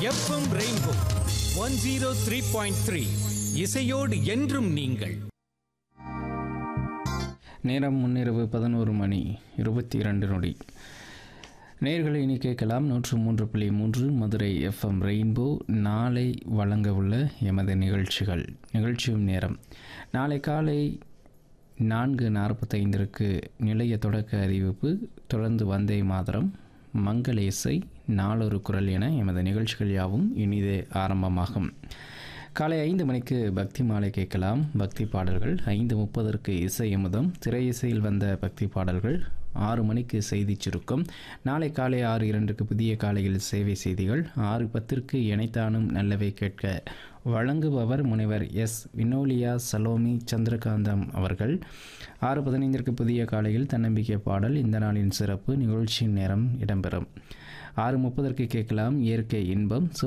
FM rainbow one zero three point three இசையோடு என்றும் நீங்கள் நேரம் முன்னிரவு பதினோரு மணி இருபத்தி இரண்டு நொடி நேர்களை இனி கேட்கலாம் நூற்று மூன்று புள்ளி மூன்று மதுரை எஃப்எம் ரெயின்போ நாளை வழங்க உள்ள எமது நிகழ்ச்சிகள் நிகழ்ச்சியும் நேரம் நாளை காலை நான்கு நாற்பத்தைந்திற்கு நிலைய தொடக்க அறிவிப்பு தொடர்ந்து வந்தே மாதரம் மங்கள இசை நாளொரு குரல் என எமது நிகழ்ச்சிகள் யாவும் இனிதே ஆரம்பமாகும் காலை ஐந்து மணிக்கு பக்தி மாலை கேட்கலாம் பக்தி பாடல்கள் ஐந்து முப்பதற்கு இசை அமுதம் திரை இசையில் வந்த பக்தி பாடல்கள் ஆறு மணிக்கு செய்தி சுருக்கம் நாளை காலை ஆறு இரண்டுக்கு புதிய காலையில் சேவை செய்திகள் ஆறு பத்திற்கு இணைத்தானும் நல்லவை கேட்க வழங்குபவர் முனைவர் எஸ் வினோலியா சலோமி சந்திரகாந்தம் அவர்கள் ஆறு பதினைந்திற்கு புதிய காலையில் தன்னம்பிக்கை பாடல் இந்த நாளின் சிறப்பு நிகழ்ச்சியின் நேரம் இடம்பெறும் ஆறு முப்பதற்கு கேட்கலாம் இயற்கை இன்பம்